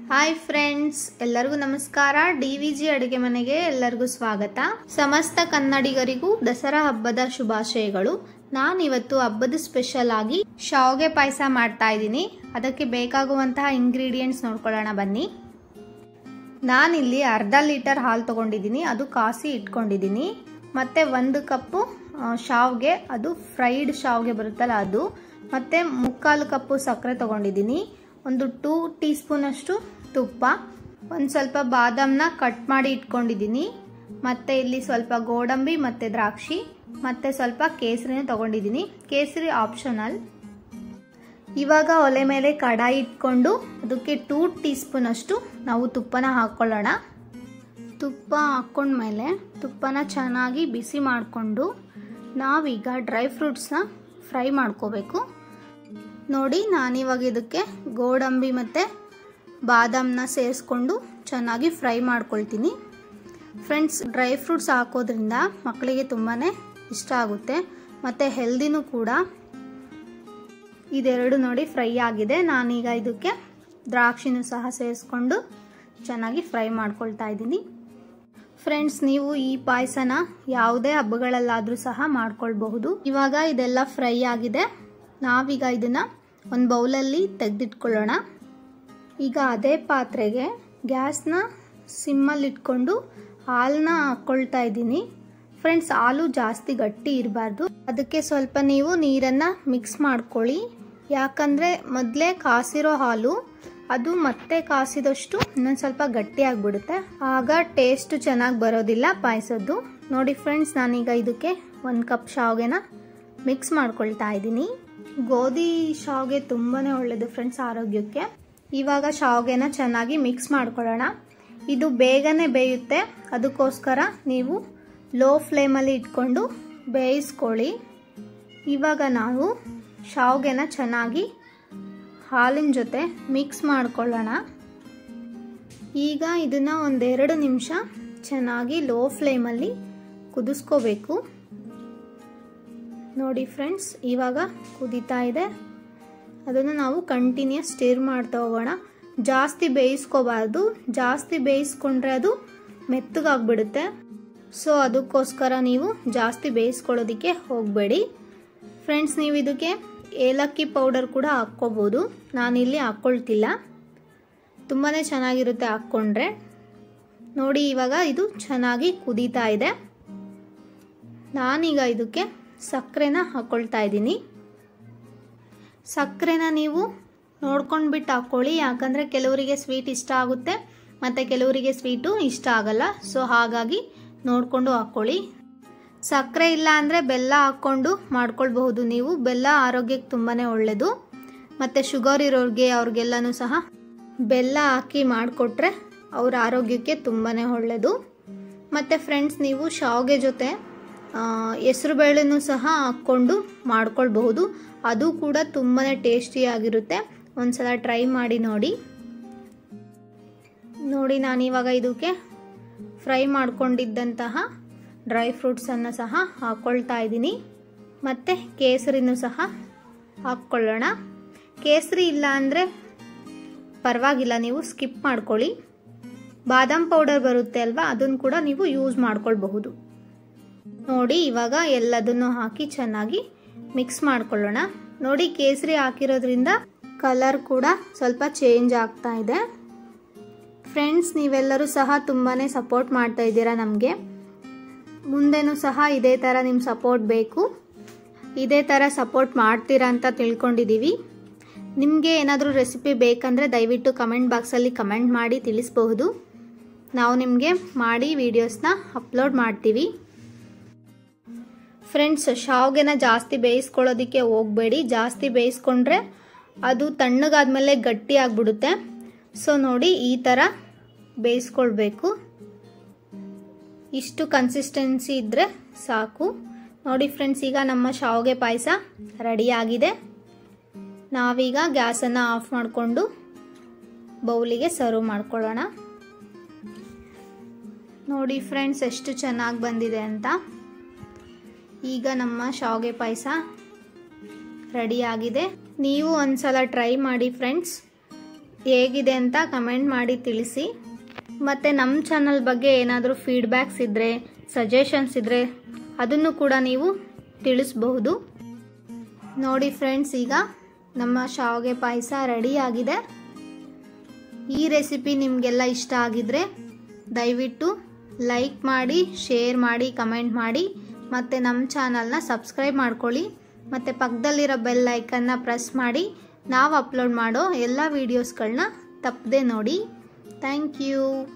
hi friends ಎಲ್ಲರಿಗೂ ನಮಸ್ಕಾರ D V G ಅಡುಗೆ ಮನೆಗೆ ಎಲ್ಲರಿಗೂ ಸ್ವಾಗತ ಸಮಸ್ತ ಕನ್ನಡಿಗರಿಗೂ ದಸರಾ ಹಬ್ಬದ ಶುಭಾಶಯಗಳು ನಾನಿವತ್ತು ಹಬ್ಬದ ಸ್ಪೆಷಲ್ ಆಗಿ ಶಾವ್ಗೆ ಪಾಯಸ ಮಾಡ್ತಾ ಇದ್ದೀನಿ ಅದಕ್ಕೆ ಬೇಕಾಗುವಂತಹ ಇಂಗ್ರೀಡಿಯೆಂಟ್ಸ್ ನೋಡ್ಕೊಳ್ಳೋಣ ಬನ್ನಿ ನಾನಿಲ್ಲಿ ಅರ್ಧ ಲೀಟರ್ ಹಾಲು ತಗೊಂಡಿದ್ದೀನಿ ಅದು ಕಾಸಿ ಇಟ್ಕೊಂಡಿದ್ದೀನಿ ಮತ್ತು ಒಂದು ಕಪ್ಪು ಶಾವ್ಗೆ ಅದು ಫ್ರೈಡ್ ಶಾವ್ಗೆ ಬರುತ್ತಲ್ಲ ಅದು ಮತ್ತು ಮುಕ್ಕಾಲು ಕಪ್ಪು ಸಕ್ಕರೆ ತಗೊಂಡಿದ್ದೀನಿ ಒಂದು ಟೂ ಟೀ ಸ್ಪೂನಷ್ಟು ತುಪ್ಪ ಒಂದು ಸ್ವಲ್ಪ ಬಾದಾಮನ್ನ ಕಟ್ ಮಾಡಿ ಇಟ್ಕೊಂಡಿದ್ದೀನಿ ಮತ್ತು ಇಲ್ಲಿ ಸ್ವಲ್ಪ ಗೋಡಂಬಿ ಮತ್ತು ದ್ರಾಕ್ಷಿ ಮತ್ತು ಸ್ವಲ್ಪ ಕೇಸರಿನ ತಗೊಂಡಿದ್ದೀನಿ ಕೇಸರಿ ಆಪ್ಷನಲ್ ಇವಾಗ ಒಲೆ ಮೇಲೆ ಕಡಾಯಿ ಇಟ್ಕೊಂಡು ಅದಕ್ಕೆ ಟೂ ಟೀ ಸ್ಪೂನಷ್ಟು ನಾವು ತುಪ್ಪನ ಹಾಕ್ಕೊಳ್ಳೋಣ ತುಪ್ಪ ಹಾಕ್ಕೊಂಡ್ಮೇಲೆ ತುಪ್ಪನ ಚೆನ್ನಾಗಿ ಬಿಸಿ ಮಾಡಿಕೊಂಡು ನಾವೀಗ ಡ್ರೈ ಫ್ರೂಟ್ಸ್ನ ಫ್ರೈ ಮಾಡ್ಕೋಬೇಕು ನೋಡಿ ನಾನಿವಾಗ ಇದಕ್ಕೆ ಗೋಡಂಬಿ ಮತ್ತು ಬಾದಾಮನ್ನ ಸೇರಿಸ್ಕೊಂಡು ಚೆನ್ನಾಗಿ ಫ್ರೈ ಮಾಡ್ಕೊಳ್ತೀನಿ ಫ್ರೆಂಡ್ಸ್ ಡ್ರೈ ಫ್ರೂಟ್ಸ್ ಹಾಕೋದ್ರಿಂದ ಮಕ್ಕಳಿಗೆ ತುಂಬಾ ಇಷ್ಟ ಆಗುತ್ತೆ ಮತ್ತು ಹೆಲ್ದಿನೂ ಕೂಡ ಇದೆರಡು ನೋಡಿ ಫ್ರೈ ಆಗಿದೆ ನಾನೀಗ ಇದಕ್ಕೆ ದ್ರಾಕ್ಷಿನೂ ಸಹ ಸೇರಿಸ್ಕೊಂಡು ಚೆನ್ನಾಗಿ ಫ್ರೈ ಮಾಡ್ಕೊಳ್ತಾ ಇದ್ದೀನಿ ಫ್ರೆಂಡ್ಸ್ ನೀವು ಈ ಪಾಯಸನ ಯಾವುದೇ ಹಬ್ಬಗಳಲ್ಲಾದರೂ ಸಹ ಮಾಡ್ಕೊಳ್ಬಹುದು ಇವಾಗ ಇದೆಲ್ಲ ಫ್ರೈ ಆಗಿದೆ ನಾವೀಗ ಇದನ್ನು ಒಂದು ಬೌಲಲ್ಲಿ ತೆಗೆದಿಟ್ಕೊಳ್ಳೋಣ ಈಗ ಅದೇ ಪಾತ್ರೆಗೆ ಗ್ಯಾಸ್ನ ಸಿಮ್ಮಲ್ಲಿ ಇಟ್ಕೊಂಡು ಹಾಲನ್ನ ಹಾಕ್ಕೊಳ್ತಾ ಇದ್ದೀನಿ ಫ್ರೆಂಡ್ಸ್ ಹಾಲು ಜಾಸ್ತಿ ಗಟ್ಟಿ ಇರಬಾರ್ದು ಅದಕ್ಕೆ ಸ್ವಲ್ಪ ನೀವು ನೀರನ್ನು ಮಿಕ್ಸ್ ಮಾಡ್ಕೊಳ್ಳಿ ಯಾಕಂದರೆ ಮೊದಲೇ ಕಾಸಿರೋ ಹಾಲು ಅದು ಮತ್ತೆ ಕಾಸಿದಷ್ಟು ಇನ್ನೊಂದು ಸ್ವಲ್ಪ ಗಟ್ಟಿ ಆಗಿಬಿಡುತ್ತೆ ಆಗ ಟೇಸ್ಟ್ ಚೆನ್ನಾಗಿ ಬರೋದಿಲ್ಲ ಪಾಯಸದ್ದು ನೋಡಿ ಫ್ರೆಂಡ್ಸ್ ನಾನೀಗ ಇದಕ್ಕೆ ಒಂದು ಕಪ್ ಶಾವ್ಗೆನ ಮಿಕ್ಸ್ ಮಾಡ್ಕೊಳ್ತಾ ಇದ್ದೀನಿ ಗೋಧಿ ಶಾವ್ಗೆ ತುಂಬಾ ಒಳ್ಳೆಯದು ಫ್ರೆಂಡ್ಸ್ ಆರೋಗ್ಯಕ್ಕೆ ಇವಾಗ ಶಾವ್ಗೆನ ಚೆನ್ನಾಗಿ ಮಿಕ್ಸ್ ಮಾಡ್ಕೊಳ್ಳೋಣ ಇದು ಬೇಗನೆ ಬೇಯುತ್ತೆ ಅದಕ್ಕೋಸ್ಕರ ನೀವು ಲೋ ಫ್ಲೇಮಲ್ಲಿ ಇಟ್ಕೊಂಡು ಬೇಯಿಸ್ಕೊಳ್ಳಿ ಇವಾಗ ನಾವು ಶಾವ್ಗೆನ ಚೆನ್ನಾಗಿ ಹಾಲಿನ ಜೊತೆ ಮಿಕ್ಸ್ ಮಾಡ್ಕೊಳ್ಳೋಣ ಈಗ ಇದನ್ನು ಒಂದೆರಡು ನಿಮಿಷ ಚೆನ್ನಾಗಿ ಲೋ ಫ್ಲೇಮಲ್ಲಿ ಕುದಿಸ್ಕೋಬೇಕು ನೋಡಿ ಫ್ರೆಂಡ್ಸ್ ಇವಾಗ ಕುದೀತಾ ಇದೆ ಅದನ್ನು ನಾವು ಕಂಟಿನ್ಯೂಸ್ ಸ್ಟಿರ್ ಮಾಡ್ತಾ ಹೋಗೋಣ ಜಾಸ್ತಿ ಬೇಯಿಸ್ಕೋಬಾರ್ದು ಜಾಸ್ತಿ ಬೇಯಿಸ್ಕೊಂಡ್ರೆ ಅದು ಮೆತ್ತಗಾಗ್ಬಿಡುತ್ತೆ ಸೊ ಅದಕ್ಕೋಸ್ಕರ ನೀವು ಜಾಸ್ತಿ ಬೇಯಿಸ್ಕೊಳ್ಳೋದಕ್ಕೆ ಹೋಗಬೇಡಿ ಫ್ರೆಂಡ್ಸ್ ನೀವು ಇದಕ್ಕೆ ಏಲಕ್ಕಿ ಪೌಡರ್ ಕೂಡ ಹಾಕ್ಕೋಬೋದು ನಾನಿಲ್ಲಿ ಹಾಕ್ಕೊಳ್ತಿಲ್ಲ ತುಂಬಾ ಚೆನ್ನಾಗಿರುತ್ತೆ ಹಾಕ್ಕೊಂಡ್ರೆ ನೋಡಿ ಇವಾಗ ಇದು ಚೆನ್ನಾಗಿ ಕುದೀತಾ ಇದೆ ನಾನೀಗ ಇದಕ್ಕೆ ಸಕ್ಕರೆನ ಹಾಕ್ಕೊಳ್ತಾ ಇದ್ದೀನಿ ಸಕ್ಕರೆನ ನೀವು ನೋಡ್ಕೊಂಡ್ಬಿಟ್ಟು ಹಾಕ್ಕೊಳ್ಳಿ ಯಾಕಂದರೆ ಕೆಲವರಿಗೆ ಸ್ವೀಟ್ ಇಷ್ಟ ಆಗುತ್ತೆ ಮತ್ತು ಕೆಲವರಿಗೆ ಸ್ವೀಟು ಇಷ್ಟ ಆಗಲ್ಲ ಸೊ ಹಾಗಾಗಿ ನೋಡಿಕೊಂಡು ಹಾಕ್ಕೊಳ್ಳಿ ಸಕ್ಕರೆ ಇಲ್ಲ ಅಂದರೆ ಬೆಲ್ಲ ಹಾಕ್ಕೊಂಡು ಮಾಡ್ಕೊಳ್ಬಹುದು ನೀವು ಬೆಲ್ಲ ಆರೋಗ್ಯಕ್ಕೆ ತುಂಬಾ ಒಳ್ಳೆಯದು ಮತ್ತು ಶುಗರ್ ಇರೋರಿಗೆ ಅವ್ರಿಗೆಲ್ಲನೂ ಸಹ ಬೆಲ್ಲ ಹಾಕಿ ಮಾಡಿಕೊಟ್ರೆ ಅವ್ರ ಆರೋಗ್ಯಕ್ಕೆ ತುಂಬಾ ಒಳ್ಳೆಯದು ಮತ್ತು ಫ್ರೆಂಡ್ಸ್ ನೀವು ಶಾವ್ಗೆ ಜೊತೆ ಹೆಸರುಬೇಳೆನೂ ಸಹ ಹಾಕ್ಕೊಂಡು ಮಾಡ್ಕೊಳ್ಬಹುದು ಅದು ಕೂಡ ತುಂಬಾ ಟೇಸ್ಟಿಯಾಗಿರುತ್ತೆ ಒಂದ್ಸಲ ಟ್ರೈ ಮಾಡಿ ನೋಡಿ ನೋಡಿ ನಾನಿವಾಗ ಇದಕ್ಕೆ ಫ್ರೈ ಮಾಡ್ಕೊಂಡಿದ್ದಂತಹ ಡ್ರೈ ಫ್ರೂಟ್ಸನ್ನು ಸಹ ಹಾಕ್ಕೊಳ್ತಾ ಇದ್ದೀನಿ ಮತ್ತು ಕೇಸರಿನೂ ಸಹ ಹಾಕ್ಕೊಳ್ಳೋಣ ಕೇಸರಿ ಇಲ್ಲ ಅಂದರೆ ಪರವಾಗಿಲ್ಲ ನೀವು ಸ್ಕಿಪ್ ಮಾಡ್ಕೊಳ್ಳಿ ಬಾದಾಮ್ ಪೌಡರ್ ಬರುತ್ತೆ ಅಲ್ವಾ ಅದನ್ನು ಕೂಡ ನೀವು ಯೂಸ್ ಮಾಡ್ಕೊಳ್ಬಹುದು ನೋಡಿ ಇವಾಗ ಎಲ್ಲದನ್ನು ಹಾಕಿ ಚೆನ್ನಾಗಿ ಮಿಕ್ಸ್ ಮಾಡ್ಕೊಳ್ಳೋಣ ನೋಡಿ ಕೇಸರಿ ಹಾಕಿರೋದ್ರಿಂದ ಕಲರ್ ಕೂಡ ಸ್ವಲ್ಪ ಚೇಂಜ್ ಆಗ್ತಾ ಇದೆ ಫ್ರೆಂಡ್ಸ್ ನೀವೆಲ್ಲರೂ ಸಹ ತುಂಬಾ ಸಪೋರ್ಟ್ ಮಾಡ್ತಾ ಇದ್ದೀರಾ ನಮಗೆ ಮುಂದೆನೂ ಸಹ ಇದೇ ಥರ ನಿಮ್ಮ ಸಪೋರ್ಟ್ ಬೇಕು ಇದೇ ಥರ ಸಪೋರ್ಟ್ ಮಾಡ್ತೀರಾ ಅಂತ ತಿಳ್ಕೊಂಡಿದ್ದೀವಿ ನಿಮಗೆ ಏನಾದರೂ ರೆಸಿಪಿ ಬೇಕಂದರೆ ದಯವಿಟ್ಟು ಕಮೆಂಟ್ ಬಾಕ್ಸಲ್ಲಿ ಕಮೆಂಟ್ ಮಾಡಿ ತಿಳಿಸಬಹುದು ನಾವು ನಿಮಗೆ ಮಾಡಿ ವೀಡಿಯೋಸ್ನ ಅಪ್ಲೋಡ್ ಮಾಡ್ತೀವಿ ಫ್ರೆಂಡ್ಸ್ ಶಾವ್ಗೆನ ಜಾಸ್ತಿ ಬೇಯಿಸ್ಕೊಳ್ಳೋದಕ್ಕೆ ಹೋಗಬೇಡಿ ಜಾಸ್ತಿ ಬೇಯಿಸ್ಕೊಂಡ್ರೆ ಅದು ತಣ್ಣಗಾದ್ಮೇಲೆ ಗಟ್ಟಿ ಆಗಿಬಿಡುತ್ತೆ ಸೊ ನೋಡಿ ಈ ಥರ ಬೇಯಿಸ್ಕೊಳ್ಬೇಕು ಇಷ್ಟು ಕನ್ಸಿಸ್ಟೆನ್ಸಿ ಇದ್ದರೆ ಸಾಕು ನೋಡಿ ಫ್ರೆಂಡ್ಸ್ ಈಗ ನಮ್ಮ ಶಾವ್ಗೆ ಪಾಯಸ ರೆಡಿಯಾಗಿದೆ ನಾವೀಗ ಗ್ಯಾಸನ್ನು ಆಫ್ ಮಾಡಿಕೊಂಡು ಬೌಲಿಗೆ ಸರ್ವ್ ಮಾಡ್ಕೊಳ್ಳೋಣ ನೋಡಿ ಫ್ರೆಂಡ್ಸ್ ಎಷ್ಟು ಚೆನ್ನಾಗಿ ಬಂದಿದೆ ಅಂತ ಈಗ ನಮ್ಮ ಶಾವ್ಗೆ ಪಾಯಸ ರೆಡಿಯಾಗಿದೆ ನೀವು ಒಂದ್ಸಲ ಟ್ರೈ ಮಾಡಿ ಫ್ರೆಂಡ್ಸ್ ಹೇಗಿದೆ ಅಂತ ಕಮೆಂಟ್ ಮಾಡಿ ತಿಳಿಸಿ ಮತ್ತು ನಮ್ಮ ಚಾನಲ್ ಬಗ್ಗೆ ಏನಾದರೂ ಫೀಡ್ಬ್ಯಾಕ್ಸ್ ಇದ್ದರೆ ಸಜೆಷನ್ಸ್ ಇದ್ದರೆ ಅದನ್ನು ಕೂಡ ನೀವು ತಿಳಿಸ್ಬಹುದು ನೋಡಿ ಫ್ರೆಂಡ್ಸ್ ಈಗ ನಮ್ಮ ಶಾವಿಗೆ ಪಾಯಸ ರೆಡಿಯಾಗಿದೆ ಈ ರೆಸಿಪಿ ನಿಮಗೆಲ್ಲ ಇಷ್ಟ ಆಗಿದ್ರೆ ದಯವಿಟ್ಟು ಲೈಕ್ ಮಾಡಿ ಶೇರ್ ಮಾಡಿ ಕಮೆಂಟ್ ಮಾಡಿ ಮತ್ತು ನಮ್ಮ ಚಾನಲ್ನ ಸಬ್ಸ್ಕ್ರೈಬ್ ಮಾಡ್ಕೊಳ್ಳಿ ಮತ್ತು ಪಕ್ಕದಲ್ಲಿರೋ ಬೆಲ್ ಐಕನ್ನ ಪ್ರೆಸ್ ಮಾಡಿ ನಾವು ಅಪ್ಲೋಡ್ ಮಾಡೋ ಎಲ್ಲ ವೀಡಿಯೋಸ್ಗಳನ್ನ ತಪ್ಪದೆ ನೋಡಿ ಥ್ಯಾಂಕ್ ಯು